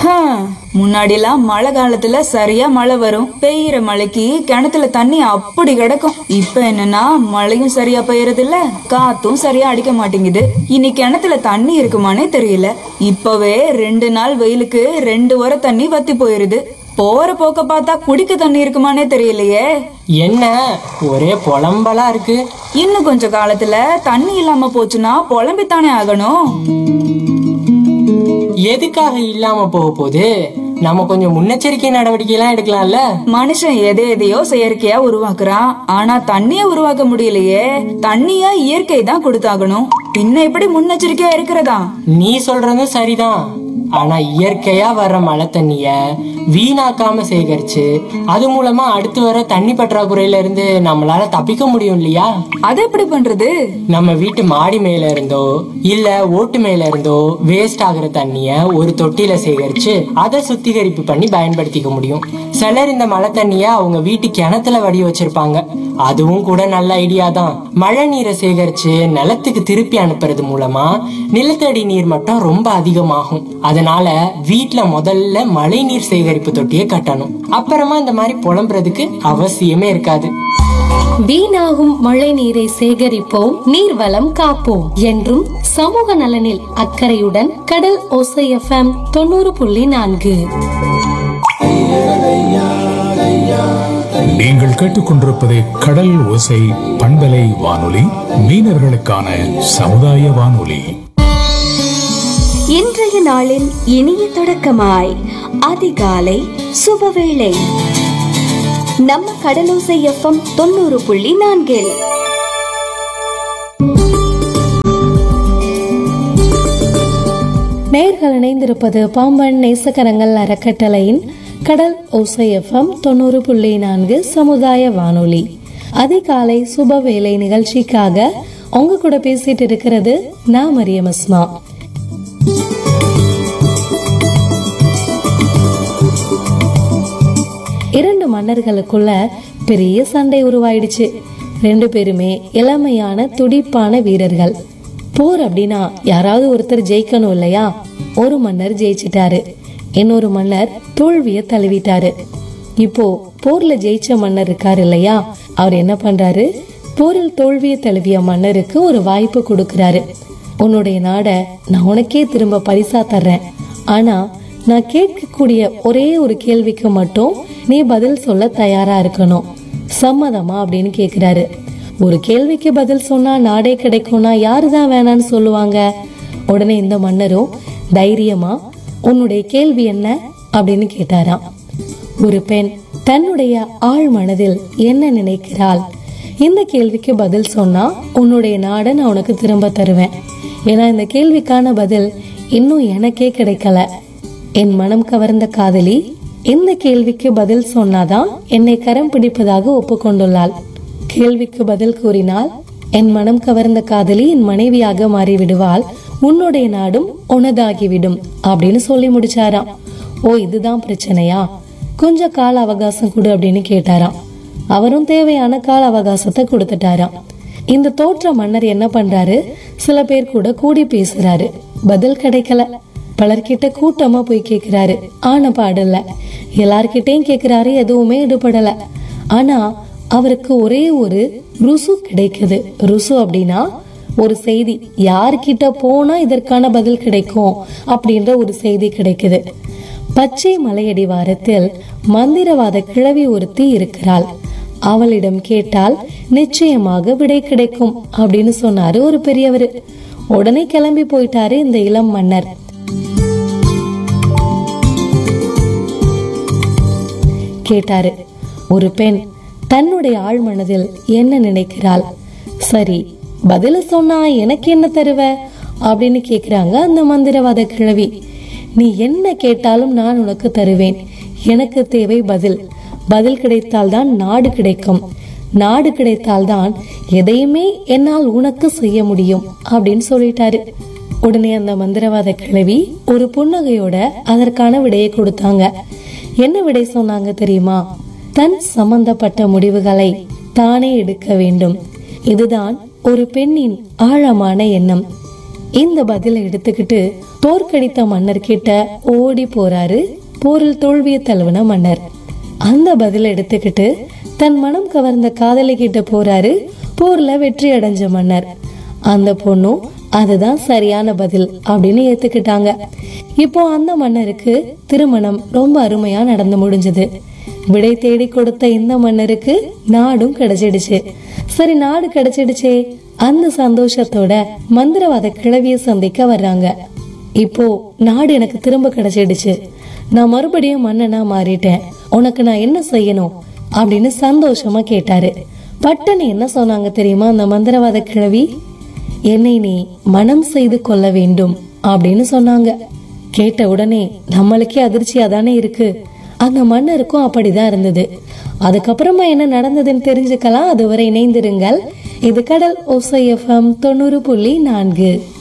ஹம், முன்னாடிலாம் மழை காலத்துல சரியா மழை வரும் பெய்யுற மழைக்கு கிணத்துல தண்ணி அப்படி கிடக்கும் இப்ப என்னன்னா மழையும் சரியா பெய்யறது இல்ல காத்தும் சரியா அடிக்க மாட்டேங்குது இனி கிணத்துல தண்ணி இருக்குமானே தெரியல இப்பவே ரெண்டு நாள் வெயிலுக்கு ரெண்டு வர தண்ணி வத்தி போயிருது போற போக்க பார்த்தா குடிக்க தண்ணி இருக்குமானே தெரியலையே என்ன ஒரே புலம்பலா இருக்கு இன்னும் கொஞ்ச காலத்துல தண்ணி இல்லாம போச்சுன்னா புலம்பித்தானே ஆகணும் எதுக்காக இல்லாம போக போகுது நம்ம கொஞ்சம் முன்னெச்சரிக்கை நடவடிக்கை எல்லாம் எடுக்கலாம்ல மனுஷன் எதை எதையோ செயற்கையா உருவாக்குறான் ஆனா தண்ணிய உருவாக்க முடியலையே தண்ணிய இயற்கை தான் கொடுத்தாகணும் பின்ன எப்படி முன்னெச்சரிக்கையா இருக்கிறதா நீ சொல்றதும் சரிதான் ஆனா இயற்கையா வர்ற மழை தண்ணிய வீணாக்காம சேகரிச்சு அது மூலமா அடுத்து வர தண்ணி பற்றாக்குறையில இருந்து நம்மளால தப்பிக்க முடியும் இல்லையா அது எப்படி பண்றது நம்ம வீட்டு மாடி மேல இருந்தோ இல்ல ஓட்டு மேல இருந்தோ வேஸ்ட் ஆகுற தண்ணிய ஒரு தொட்டியில சேகரிச்சு அதை சுத்திகரிப்பு பண்ணி பயன்படுத்திக்க முடியும் சிலர் இந்த மழை தண்ணிய அவங்க வீட்டு கிணத்துல வடி வச்சிருப்பாங்க அதுவும் கூட நல்ல ஐடியா தான் மழை நீரை சேகரிச்சு நிலத்துக்கு திருப்பி அனுப்புறது மூலமா நிலத்தடி நீர் மட்டம் ரொம்ப அதிகமாகும் அதனால வீட்ல முதல்ல மழை நீர் சேகரிப்பு தொட்டியை கட்டணும் அப்புறமா இந்த மாதிரி புலம்புறதுக்கு அவசியமே இருக்காது வீணாகும் மழை நீரை சேகரிப்போம் நீர்வளம் காப்போம் என்றும் சமூக நலனில் அக்கறையுடன் கடல் ஓசை எஃப்எம் தொண்ணூறு புள்ளி நான்கு நீங்கள் கேட்டுக்கொண்டிருப்பது கடல் ஓசை பண்பலை வானொலி மீனவர்களுக்கான சமுதாய வானொலி இன்றைய நாளின் இனிய தொடக்கமாய் அதிகாலை சுபவேளை நம்ம கடலோசை எஃப்எம் தொண்ணூறு புள்ளி நான்கில் நேர்கள் இணைந்திருப்பது பாம்பன் நேசக்கரங்கள் அறக்கட்டளையின் கடல் ஓசை எஃப்எம் தொண்ணூறு புள்ளி நான்கு சமுதாய வானொலி அதிகாலை சுப வேலை நிகழ்ச்சிக்காக உங்க கூட பேசிட்டு இருக்கிறது நான் மரியம் அஸ்மா இரண்டு மன்னர்களுக்குள்ள பெரிய சண்டை உருவாயிடுச்சு ரெண்டு பேருமே இளமையான துடிப்பான வீரர்கள் போர் அப்படின்னா யாராவது ஒருத்தர் ஜெயிக்கணும் இல்லையா ஒரு மன்னர் ஜெயிச்சிட்டாரு இன்னொரு மன்னர் தோல்விய தழுவிட்டாரு இப்போ போர்ல ஜெயிச்ச மன்னர் இருக்காரு இல்லையா அவர் என்ன பண்றாரு போரில் தோல்வியை தழுவிய மன்னருக்கு ஒரு வாய்ப்பு கொடுக்கறாரு உன்னுடைய நாட நான் உனக்கே திரும்ப பரிசா தர்றேன் ஆனா நான் கேட்கக்கூடிய ஒரே ஒரு கேள்விக்கு மட்டும் நீ பதில் சொல்ல தயாரா இருக்கணும் சம்மதமா அப்படின்னு கேக்குறாரு ஒரு கேள்விக்கு பதில் சொன்னா நாடே கிடைக்கும்னா யாரு தான் வேணான்னு சொல்லுவாங்க உடனே இந்த மன்னரும் தைரியமா உன்னுடைய கேள்வி என்ன அப்படின்னு கேட்டாராம் ஒரு பெண் தன்னுடைய ஆழ் மனதில் என்ன நினைக்கிறாள் இந்த கேள்விக்கு பதில் சொன்னா உன்னுடைய நாடை நான் உனக்கு திரும்ப தருவேன் ஏன்னா இந்த கேள்விக்கான பதில் இன்னும் எனக்கே கிடைக்கல என் மனம் கவர்ந்த காதலி இந்த கேள்விக்கு பதில் சொன்னாதான் என்னை கரம் பிடிப்பதாக ஒப்புக்கொண்டுள்ளாள் கேள்விக்கு பதில் கூறினால் என் மனம் கவர்ந்த காதலி என் மனைவியாக மாறிவிடுவாள் உன்னுடைய நாடும் உனதாகிவிடும் அப்படின்னு சொல்லி முடிச்சாராம் ஓ இதுதான் பிரச்சனையா கொஞ்ச கால அவகாசம் கொடு அப்படின்னு கேட்டாராம் அவரும் தேவையான கால அவகாசத்தை கொடுத்துட்டாராம் இந்த தோற்ற மன்னர் என்ன பண்றாரு சில பேர் கூட கூடி பேசுறாரு பதில் கிடைக்கல பலர்கிட்ட கூட்டமா போய் கேக்குறாரு ஆன பாடல எல்லார்கிட்டயும் கேக்குறாரு எதுவுமே ஈடுபடல ஆனா அவருக்கு ஒரே ஒரு ருசு கிடைக்குது ருசு அப்படின்னா ஒரு செய்தி யார்கிட்ட போனா இதற்கான பதில் கிடைக்கும் அப்படின்ற ஒரு செய்தி கிடைக்குது பச்சை மலையடிவாரத்தில் மந்திரவாத கிழவி ஒருத்தி இருக்கிறாள் அவளிடம் கேட்டால் நிச்சயமாக விடை கிடைக்கும் அப்படின்னு சொன்னாரு ஒரு பெரியவர் உடனே கிளம்பி போயிட்டாரு இந்த இளம் மன்னர் கேட்டாரு ஒரு பெண் தன்னுடைய ஆழ் மனதில் என்ன நினைக்கிறாள் சரி பதில சொன்னா எனக்கு என்ன தருவ அப்படின்னு கேக்குறாங்க அந்த மந்திரவாத கிழவி நீ என்ன கேட்டாலும் நான் உனக்கு தருவேன் எனக்கு தேவை பதில் பதில் கிடைத்தால்தான் நாடு கிடைக்கும் நாடு கிடைத்தால்தான் எதையுமே என்னால் உனக்கு செய்ய முடியும் அப்படின்னு சொல்லிட்டாரு உடனே அந்த மந்திரவாத கிழவி ஒரு புன்னகையோட அதற்கான விடையை கொடுத்தாங்க என்ன விடை சொன்னாங்க தெரியுமா தன் சம்பந்தப்பட்ட முடிவுகளை தானே எடுக்க வேண்டும் இதுதான் ஒரு பெண்ணின் ஆழமான எண்ணம் இந்த பதிலை எடுத்துக்கிட்டு தோற்கடித்த மன்னர் கிட்ட ஓடி போறாரு போரில் தோல்வியை தழுவின மன்னர் அந்த பதிலை எடுத்துக்கிட்டு தன் மனம் கவர்ந்த காதலி கிட்ட போறாரு போர்ல வெற்றி அடைஞ்ச மன்னர் அந்த பொண்ணும் அதுதான் சரியான பதில் அப்படின்னு ஏத்துக்கிட்டாங்க இப்போ அந்த மன்னருக்கு திருமணம் ரொம்ப அருமையா நடந்து முடிஞ்சது விடை தேடி கொடுத்த இந்த மன்னருக்கு நாடும் கிடைச்சிடுச்சு சரி நாடு கிடைச்சிடுச்சே அந்த சந்தோஷத்தோட மந்திரவாத கிழவிய சந்திக்க வர்றாங்க இப்போ நாடு எனக்கு திரும்ப கிடைச்சிடுச்சு நான் மறுபடியும் மன்னனா மாறிட்டேன் உனக்கு நான் என்ன செய்யணும் அப்படின்னு சந்தோஷமா கேட்டாரு பட்டுன்னு என்ன சொன்னாங்க தெரியுமா அந்த மந்திரவாத கிழவி என்னை நீ மனம் செய்து கொள்ள வேண்டும் அப்படின்னு சொன்னாங்க கேட்ட உடனே நம்மளுக்கே அதிர்ச்சியா தானே இருக்கு அந்த மன்னருக்கும் அப்படிதான் இருந்தது அதுக்கப்புறமா என்ன நடந்ததுன்னு தெரிஞ்சுக்கலாம் அதுவரை இணைந்திருங்கள் இது கடல் ஓசை எஃப்எம் தொண்ணூறு புள்ளி நான்கு